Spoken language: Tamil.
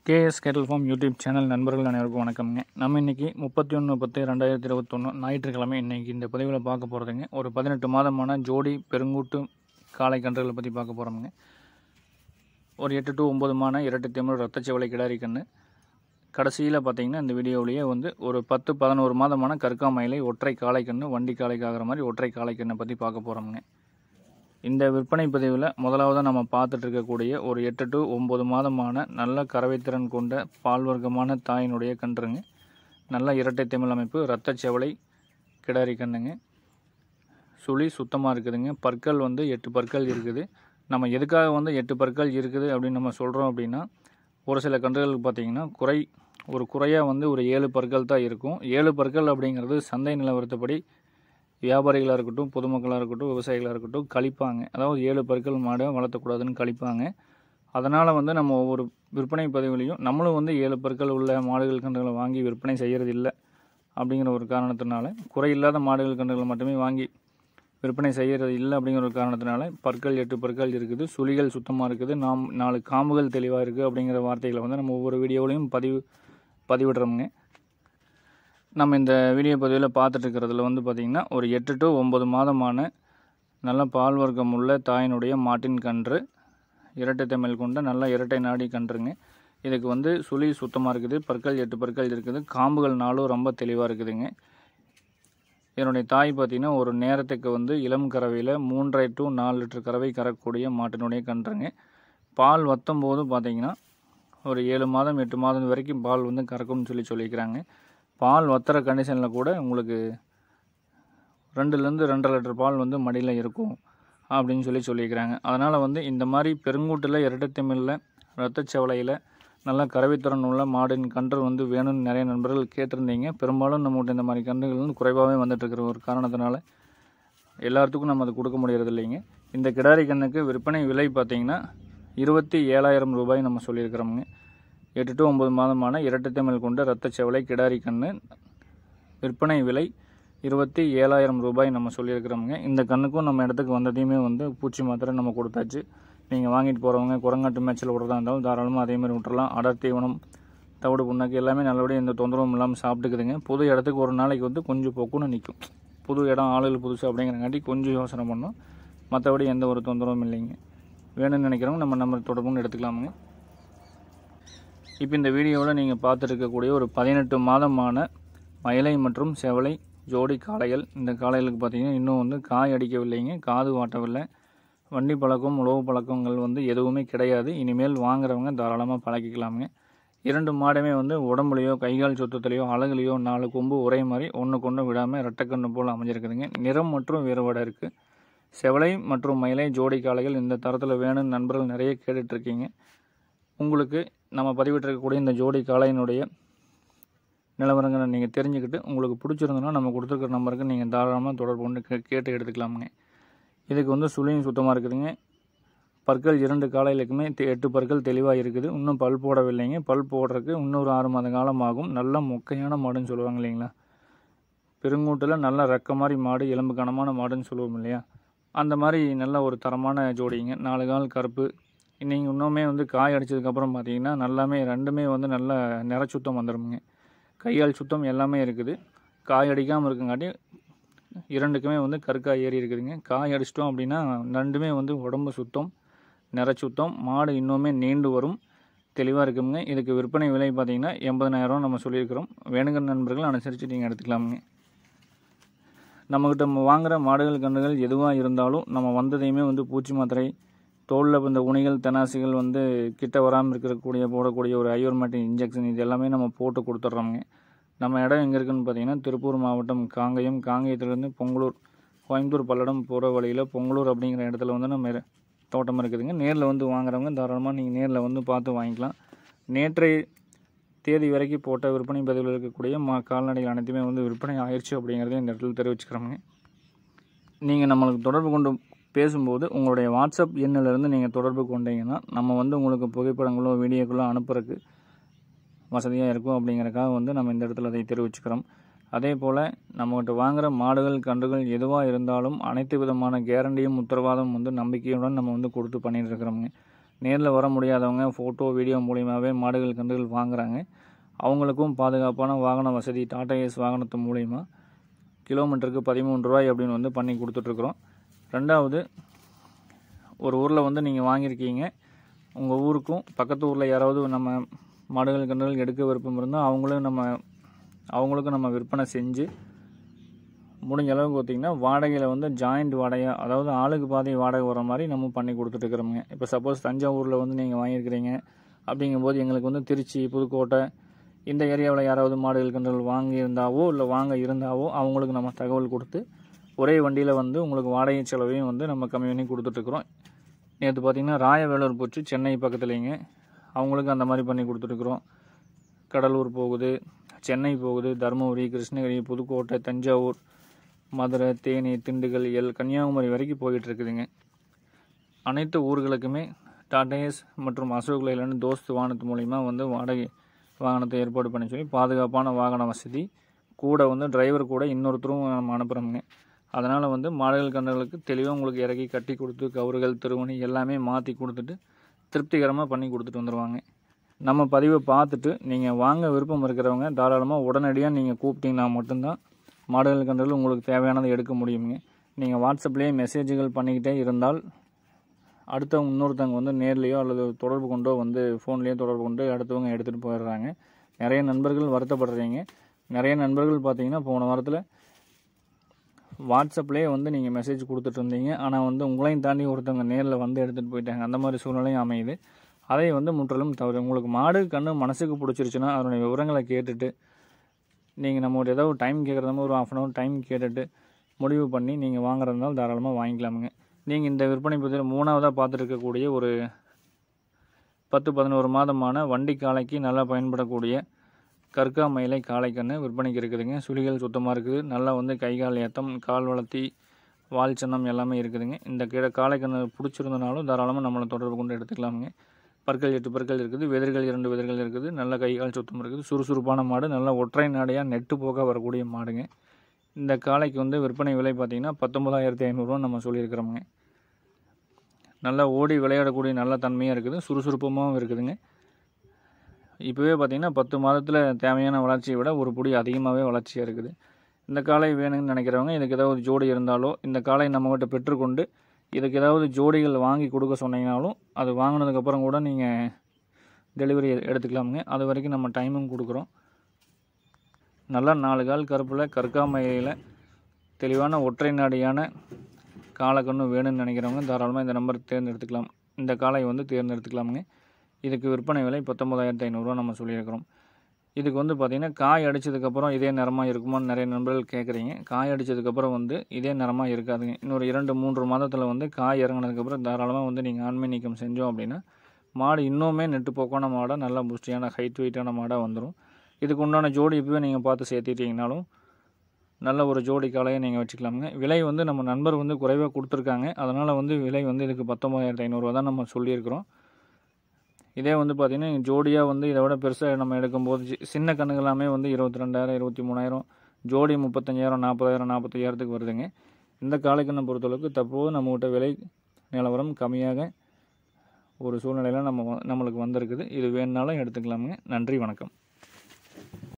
கேஎஸ் கேட்டல் ஃபார்ம் யூடியூப் சேனல் நண்பர்கள் அனைவருக்கும் வணக்கம்ங்க நம்ம இன்றைக்கி முப்பத்தி ஒன்று பத்து ரெண்டாயிரத்தி இருபத்தொன்று ஞாயிற்றுக்கிழமை இன்றைக்கி இந்த பதிவில் பார்க்க போகிறதுங்க ஒரு பதினெட்டு மாதமான ஜோடி பெருங்கூட்டு காளை கன்றுகளை பற்றி பார்க்க போகிறோமுங்க ஒரு எட்டு டு ஒம்பது மான இரட்டை தமிழ் ரத்தச்சவளை கிடாரி கன்று கடைசியில் பார்த்தீங்கன்னா இந்த வீடியோவிலேயே வந்து ஒரு பத்து பதினோரு மாதமான கற்காமயிலை ஒற்றை காளை கன்று வண்டி காளைக்காகிற மாதிரி ஒற்றை காளை கன்றை பற்றி பார்க்க போகிறோமுங்க இந்த விற்பனை பதிவில் முதலாவதாக நம்ம பார்த்துட்டு இருக்கக்கூடிய ஒரு எட்டு டு ஒம்பது மாதமான நல்ல கறவைத்திறன் கொண்ட பால் வர்க்கமான தாயினுடைய கன்றுங்க நல்ல இரட்டை தமிழ் அமைப்பு இரத்த செவலை கிடாரி கண்ணுங்க சுழி சுத்தமாக இருக்குதுங்க பற்கள் வந்து எட்டு பற்கள் இருக்குது நம்ம எதுக்காக வந்து எட்டு பற்கள் இருக்குது அப்படின்னு நம்ம சொல்கிறோம் அப்படின்னா ஒரு சில கன்றுகளுக்கு பார்த்திங்கன்னா குறை ஒரு குறையாக வந்து ஒரு ஏழு பற்கள் தான் இருக்கும் ஏழு பற்கள் அப்படிங்கிறது சந்தை நிலவரத்துப்படி வியாபாரிகளாக இருக்கட்டும் பொதுமக்களாக இருக்கட்டும் விவசாயிகளாக இருக்கட்டும் கழிப்பாங்க அதாவது ஏழு பற்கள் மாடை வளர்த்தக்கூடாதுன்னு கழிப்பாங்க அதனால் வந்து நம்ம ஒவ்வொரு விற்பனை பதிவுலையும் நம்மளும் வந்து ஏழு பற்கள் உள்ள மாடுகள் கன்றுகளை வாங்கி விற்பனை செய்கிறது இல்லை அப்படிங்கிற ஒரு காரணத்தினால குறையில்லாத மாடுகள் கன்றுகளை மட்டுமே வாங்கி விற்பனை செய்கிறது இல்லை அப்படிங்கிற ஒரு காரணத்தினால பற்கள் எட்டு பற்கள் இருக்குது சுழிகள் சுத்தமாக இருக்குது நாம் நாலு காம்புகள் தெளிவாக இருக்குது அப்படிங்கிற வார்த்தைகளை வந்து நம்ம ஒவ்வொரு வீடியோவிலையும் பதிவு பதிவிடுறோமுங்க நம்ம இந்த வீடியோ பதிவில் பார்த்துட்டு இருக்கிறதுல வந்து பார்த்திங்கன்னா ஒரு எட்டு டு ஒம்பது மாதமான நல்ல பால் வர்க்கம் உள்ள தாயினுடைய மாட்டின் கன்று இரட்டை தமிழ் கொண்ட நல்ல இரட்டை நாடி கன்றுங்க இதுக்கு வந்து சுழி சுத்தமாக இருக்குது பற்கள் எட்டு பற்கள் இருக்குது காம்புகள் நாளும் ரொம்ப தெளிவாக இருக்குதுங்க இதனுடைய தாய் பார்த்திங்கன்னா ஒரு நேரத்துக்கு வந்து இளம் கறவையில் மூன்றரை டு நாலு லிட்டர் கறவை கறக்கூடிய மாட்டினுடைய கன்றுங்க பால் வத்தும் போது பார்த்திங்கன்னா ஒரு ஏழு மாதம் எட்டு மாதம் வரைக்கும் பால் வந்து கறக்கும்னு சொல்லி சொல்லிக்கிறாங்க பால் வத்துற கண்டிஷனில் கூட உங்களுக்கு ரெண்டுலேருந்து ரெண்டரை லிட்டர் பால் வந்து மடியில் இருக்கும் அப்படின்னு சொல்லி சொல்லியிருக்கிறாங்க அதனால் வந்து இந்த மாதிரி பெருங்கூட்டில் இரட்டத்தமிழில் ரத்தச்சவலையில் நல்லா கறவைத்திறன் உள்ள மாடின் கன்று வந்து வேணும்னு நிறைய நண்பர்கள் கேட்டிருந்தீங்க பெரும்பாலும் நம்மகிட்ட இந்த மாதிரி கன்றுகள் வந்து குறைவாகவே வந்துட்டுருக்கிற ஒரு காரணத்தினால எல்லாத்துக்கும் நம்ம அதை கொடுக்க முடியறது இல்லைங்க இந்த கிடாரி கண்ணுக்கு விற்பனை விலை பார்த்திங்கன்னா இருபத்தி ஏழாயிரம் ரூபாய் நம்ம சொல்லியிருக்கிறோமுங்க எட்டு டு ஒம்பது மாதமான இரட்டை தமிழ் கொண்ட இரத்த செவலை கிடாரி கன்று விற்பனை விலை இருபத்தி ஏழாயிரம் ரூபாய் நம்ம சொல்லியிருக்கிறோமுங்க இந்த கண்ணுக்கும் நம்ம இடத்துக்கு வந்ததையுமே வந்து பூச்சி மாத்திரை நம்ம கொடுத்தாச்சு நீங்கள் வாங்கிட்டு போகிறவங்க குரங்காட்டு மேய்ச்சல் விட்றதா இருந்தாலும் தாராளமாக அதேமாதிரி விட்டுறலாம் அடர் தீவனம் தவிடு புண்ணாக்கு எல்லாமே நல்லபடியாக எந்த தொந்தரவும் இல்லாமல் சாப்பிட்டுக்குதுங்க புது இடத்துக்கு ஒரு நாளைக்கு வந்து கொஞ்சம் பொக்குன்னு நிற்கும் புது இடம் ஆளுகள் புதுசு அப்படிங்கிறங்காட்டி கொஞ்சம் யோசனை பண்ணோம் மற்றபடி எந்த ஒரு தொந்தரவும் இல்லைங்க வேணும்னு நினைக்கிறவங்க நம்ம நம்பர் தொடர்புன்னு எடுத்துக்கலாமுங்க இப்போ இந்த வீடியோவில் நீங்கள் பார்த்துட்டு இருக்கக்கூடிய ஒரு பதினெட்டு மாதமான மயிலை மற்றும் செவலை ஜோடி காளைகள் இந்த காளைகளுக்கு பார்த்தீங்கன்னா இன்னும் வந்து காய் அடிக்கவில்லைங்க காது வாட்டவில்லை வண்டி பழக்கம் உழவு பழக்கங்கள் வந்து எதுவுமே கிடையாது இனிமேல் வாங்குறவங்க தாராளமாக பழக்கிக்கலாமுங்க இரண்டு மாடுமே வந்து உடம்புலையோ கைகால் சுத்தத்துலையோ அழகுலையோ நாலு கொம்பு ஒரே மாதிரி ஒன்று கொண்டு விடாமல் ரெட்டைக்கண்ணு போல் அமைஞ்சிருக்குதுங்க நிறம் மற்றும் வேறுபாடாக இருக்குது செவலை மற்றும் மயிலை ஜோடி காளைகள் இந்த தரத்தில் வேணும்னு நண்பர்கள் நிறைய கேட்டுட்ருக்கீங்க உங்களுக்கு நம்ம பதிவிட்டிருக்கக்கூடிய இந்த ஜோடி காளையினுடைய நிலவரங்களை நீங்கள் தெரிஞ்சுக்கிட்டு உங்களுக்கு பிடிச்சிருந்தோன்னா நம்ம கொடுத்துருக்குற நம்பருக்கு நீங்கள் தாராளமாக தொடர்பு கொண்டு கே கேட்டு எடுத்துக்கலாமுங்க இதுக்கு வந்து சுழியும் சுத்தமாக இருக்குதுங்க பற்கள் இரண்டு காலையிலுக்குமே எட்டு பற்கள் தெளிவாக இருக்குது இன்னும் பல் போடவில்லைங்க பல் போடுறதுக்கு இன்னொரு ஆறு மாத காலம் ஆகும் நல்ல மொக்கையான மாடுன்னு சொல்லுவாங்க இல்லைங்களா பெருங்கூட்டில் நல்ல ரெக்க மாதிரி மாடு எலும்பு கனமான மாடுன்னு சொல்லுவோம் இல்லையா அந்த மாதிரி நல்ல ஒரு தரமான ஜோடிங்க நாலு கால் கருப்பு நீங்கள் இன்னுமே வந்து காய் அடித்ததுக்கப்புறம் பார்த்தீங்கன்னா நல்லாமே ரெண்டுமே வந்து நல்ல நிறச்சுத்தம் வந்துடுமுங்க கையால் சுத்தம் எல்லாமே இருக்குது காய் அடிக்காமல் இருக்குங்காட்டி இரண்டுக்குமே வந்து கருக்காய் ஏறி இருக்குதுங்க காய் அடிச்சிட்டோம் அப்படின்னா ரெண்டுமே வந்து உடம்பு சுத்தம் நிறச்சுத்தம் மாடு இன்னுமே நீண்டு வரும் தெளிவாக இருக்குங்க இதுக்கு விற்பனை விலை பார்த்தீங்கன்னா எண்பதனாயிரம் நம்ம சொல்லியிருக்கிறோம் வேணுங்கிற நண்பர்கள் அனுசரித்து நீங்கள் எடுத்துக்கலாமுங்க நம்மக்கிட்ட வாங்குகிற மாடுகள் கன்றுகள் எதுவாக இருந்தாலும் நம்ம வந்ததையுமே வந்து பூச்சி மாத்திரை தோலில் இந்த உணிகள் தெனாசிகள் வந்து கிட்ட வராமல் இருக்கக்கூடிய போடக்கூடிய ஒரு ஐயோர்மேட்டிக் இன்ஜெக்ஷன் இது எல்லாமே நம்ம போட்டு கொடுத்துட்றோமுங்க நம்ம இடம் எங்கே இருக்குதுன்னு பார்த்தீங்கன்னா திருப்பூர் மாவட்டம் காங்கயம் காங்கயத்துலேருந்து பொங்கலூர் கோயம்புத்தூர் பல்லடம் போகிற வழியில் பொங்கலூர் அப்படிங்கிற இடத்துல வந்து நம்ம தோட்டம் இருக்குதுங்க நேரில் வந்து வாங்குறவங்க தாராளமாக நீங்கள் நேரில் வந்து பார்த்து வாங்கிக்கலாம் நேற்றைய தேதி வரைக்கும் போட்ட விற்பனை பதிவில் இருக்கக்கூடிய மா கால்நடைகள் அனைத்துமே வந்து விற்பனை ஆயிடுச்சு அப்படிங்கிறதையும் இந்த இடத்துல தெரிவிச்சுக்கிறோமுங்க நீங்கள் நம்மளுக்கு தொடர்பு கொண்டு பேசும்போது உங்களுடைய வாட்ஸ்அப் எண்ணிலிருந்து நீங்கள் தொடர்பு கொண்டீங்கன்னா நம்ம வந்து உங்களுக்கு புகைப்படங்களோ வீடியோக்களோ அனுப்புறதுக்கு வசதியாக இருக்கும் அப்படிங்கிறக்காக வந்து நம்ம இந்த இடத்துல அதை தெரிவிச்சுக்கிறோம் அதே போல் நம்மகிட்ட வாங்குகிற மாடுகள் கன்றுகள் எதுவாக இருந்தாலும் அனைத்து விதமான கேரண்டியும் உத்தரவாதம் வந்து நம்பிக்கையுடன் நம்ம வந்து கொடுத்து பண்ணிட்டு இருக்கிறோமுங்க நேரில் வர முடியாதவங்க ஃபோட்டோ வீடியோ மூலியமாகவே மாடுகள் கன்றுகள் வாங்குறாங்க அவங்களுக்கும் பாதுகாப்பான வாகன வசதி டாடா ஏஸ் வாகனத்து மூலிமா கிலோமீட்டருக்கு பதிமூணு ரூபாய் அப்படின்னு வந்து பண்ணி கொடுத்துட்ருக்குறோம் ரெண்டாவது ஒரு ஊரில் வந்து நீங்கள் வாங்கியிருக்கீங்க உங்கள் ஊருக்கும் பக்கத்து ஊரில் யாராவது நம்ம மாடுகள் கன்றுகள் எடுக்க விருப்பம் இருந்தால் அவங்களும் நம்ம அவங்களுக்கும் நம்ம விற்பனை செஞ்சு முடிஞ்ச அளவுக்கு பார்த்திங்கன்னா வாடகையில் வந்து ஜாயிண்ட் வாடகை அதாவது ஆளுக்கு பாதி வாடகை வர மாதிரி நம்ம பண்ணி கொடுத்துட்ருக்குறோங்க இப்போ சப்போஸ் தஞ்சாவூரில் வந்து நீங்கள் வாங்கியிருக்கிறீங்க அப்படிங்கும்போது எங்களுக்கு வந்து திருச்சி புதுக்கோட்டை இந்த ஏரியாவில் யாராவது மாடுகள் கன்றுகள் வாங்கியிருந்தாவோ இல்லை வாங்க இருந்தாவோ அவங்களுக்கு நம்ம தகவல் கொடுத்து ஒரே வண்டியில் வந்து உங்களுக்கு வாடகை செலவையும் வந்து நம்ம கம்மி பண்ணி கொடுத்துட்ருக்குறோம் நேற்று பார்த்திங்கன்னா ராயவேலூர் போச்சு சென்னை பக்கத்துலேங்க அவங்களுக்கு அந்த மாதிரி பண்ணி கொடுத்துட்ருக்குறோம் கடலூர் போகுது சென்னை போகுது தருமபுரி கிருஷ்ணகிரி புதுக்கோட்டை தஞ்சாவூர் மதுரை தேனி திண்டுக்கல் எல் கன்னியாகுமரி வரைக்கும் போயிட்டு இருக்குதுங்க அனைத்து ஊர்களுக்குமே டாடேஸ் மற்றும் அசோக் லைலாண்டு தோஸ்த் வாகனத்து மூலிமா வந்து வாடகை வாகனத்தை ஏற்பாடு பண்ணி சொல்லி பாதுகாப்பான வாகன வசதி கூட வந்து டிரைவர் கூட இன்னொருத்தரும் நம்ம அனுப்புகிறோமுங்க அதனால் வந்து மாடுகள் கன்றுகளுக்கு தெளிவாக உங்களுக்கு இறக்கி கட்டி கொடுத்து கவுறுகள் திருவணி எல்லாமே மாற்றி கொடுத்துட்டு திருப்திகரமாக பண்ணி கொடுத்துட்டு வந்துடுவாங்க நம்ம பதிவை பார்த்துட்டு நீங்கள் வாங்க விருப்பம் இருக்கிறவங்க தாராளமாக உடனடியாக நீங்கள் கூப்பிட்டீங்கன்னா மட்டும்தான் மாடுகள் கன்றுகள் உங்களுக்கு தேவையானதை எடுக்க முடியுங்க நீங்கள் வாட்ஸ்அப்லேயே மெசேஜுகள் பண்ணிக்கிட்டே இருந்தால் அடுத்தவங்க இன்னொருத்தவங்க வந்து நேர்லேயோ அல்லது தொடர்பு கொண்டோ வந்து ஃபோன்லேயோ தொடர்பு கொண்டு அடுத்தவங்க எடுத்துகிட்டு போயிடுறாங்க நிறைய நண்பர்கள் வருத்தப்படுறீங்க நிறைய நண்பர்கள் பார்த்தீங்கன்னா போன வாரத்தில் வாட்ஸ்அப்லேயே வந்து நீங்கள் மெசேஜ் கொடுத்துட்டு இருந்தீங்க ஆனால் வந்து உங்களையும் தாண்டி ஒருத்தவங்க நேரில் வந்து எடுத்துகிட்டு போயிட்டாங்க அந்த மாதிரி சூழ்நிலையும் அமையுது அதை வந்து முற்றிலும் தவறு உங்களுக்கு மாடு கண்ணு மனசுக்கு பிடிச்சிருச்சுன்னா அதனுடைய விவரங்களை கேட்டுட்டு நீங்கள் நம்ம ஒரு ஏதாவது டைம் கேட்குறதா ஒரு ஆஃப் அன் ஹவர் டைம் கேட்டுட்டு முடிவு பண்ணி நீங்கள் வாங்குறதுனால தாராளமாக வாங்கிக்கலாமுங்க நீங்கள் இந்த விற்பனை பற்றி மூணாவதாக பார்த்துட்டு இருக்கக்கூடிய ஒரு பத்து பதினோரு மாதமான வண்டி காளைக்கு நல்லா பயன்படக்கூடிய கற்கா மயிலை காளைக்கன்று விற்பனைக்கு இருக்குதுங்க சுழிகள் சுத்தமாக இருக்குது நல்லா வந்து கை கால் ஏத்தம் கால் வளர்த்தி வால் சின்னம் எல்லாமே இருக்குதுங்க இந்த கீழே காளைக்கன்று பிடிச்சிருந்தனாலும் தாராளமாக நம்மளை தொடர்பு கொண்டு எடுத்துக்கலாமுங்க பற்கள் எட்டு பற்கள் இருக்குது வெதிர்கள் இரண்டு வெதிர்கள் இருக்குது நல்ல கை கால் சுத்தம் இருக்குது சுறுசுறுப்பான மாடு நல்ல ஒற்றை நாடையாக நெட்டு போக வரக்கூடிய மாடுங்க இந்த காளைக்கு வந்து விற்பனை விலை பார்த்திங்கன்னா பத்தொம்பதாயிரத்தி ஐநூறுரூவா நம்ம சொல்லியிருக்கிறோமுங்க நல்லா ஓடி விளையாடக்கூடிய நல்ல தன்மையாக இருக்குது சுறுசுறுப்பமாகவும் இருக்குதுங்க இப்போவே பார்த்திங்கன்னா பத்து மாதத்தில் தேவையான வளர்ச்சியை விட ஒரு பொடி அதிகமாகவே வளர்ச்சியாக இருக்குது இந்த காளை வேணும்னு நினைக்கிறவங்க இதுக்கு ஏதாவது ஜோடி இருந்தாலோ இந்த காளை நம்மகிட்ட பெற்றுக்கொண்டு இதுக்கு ஏதாவது ஜோடிகள் வாங்கி கொடுக்க சொன்னீங்கனாலும் அது வாங்கினதுக்கப்புறம் கூட நீங்கள் டெலிவரி எடுத்துக்கலாமுங்க அது வரைக்கும் நம்ம டைமும் கொடுக்குறோம் நல்லா நாலு கால் கருப்பில் கற்காமையில் தெளிவான ஒற்றை நாடியான காளைக்கன்று வேணும்னு நினைக்கிறவங்க தாராளமாக இந்த நம்பர் தேர்ந்தெடுத்துக்கலாம் இந்த காளை வந்து தேர்ந்தெடுத்துக்கலாமுங்க இதுக்கு விற்பனை விலை பத்தொம்பதாயிரத்து ஐநூறுரூவா நம்ம சொல்லியிருக்கிறோம் இதுக்கு வந்து பார்த்திங்கன்னா காய் அடித்ததுக்கப்புறம் இதே நிறமாக இருக்குமான்னு நிறைய நண்பர்கள் கேட்குறீங்க காய் அடித்ததுக்கப்புறம் வந்து இதே நிறமாக இருக்காதுங்க இன்னொரு இரண்டு மூன்று மாதத்தில் வந்து காய் இறங்கினதுக்கப்புறம் தாராளமாக வந்து நீங்கள் ஆண்மை நீக்கம் செஞ்சோம் அப்படின்னா மாடு இன்னுமே நெட்டு போக்கான மாடாக நல்லா புஷ்டியான ஹைட் வெயிட்டான மாடாக வந்துடும் இதுக்கு உண்டான ஜோடி இப்போவே நீங்கள் பார்த்து சேர்த்திட்டிங்கனாலும் நல்ல ஒரு ஜோடி காளையை நீங்கள் வச்சுக்கலாமுங்க விலை வந்து நம்ம நண்பர் வந்து குறைவாக கொடுத்துருக்காங்க அதனால் வந்து விலை வந்து இதுக்கு பத்தொம்பதாயிரத்து ஐநூறுரூவா தான் நம்ம சொல்லியிருக்கிறோம் இதே வந்து பார்த்திங்கன்னா ஜோடியாக வந்து இதை விட பெருசாக நம்ம எடுக்கும்போது சி- சின்ன கண்ணுகள் எல்லாமே வந்து இருபத்தி ரெண்டாயிரம் இருபத்தி மூணாயிரம் ஜோடி முப்பத்தஞ்சாயிரம் நாற்பதாயிரம் நாற்பத்தையாயிரத்துக்கு வருதுங்க இந்த காளைக்கண்ணை பொறுத்தளவுக்கு தற்போது நம்மகிட்ட விலை நிலவரம் கம்மியாக ஒரு சூழ்நிலையில் நம்ம வ- நம்மளுக்கு வந்திருக்குது இது வேணுனாலும் எடுத்துக்கலாமுங்க நன்றி வணக்கம்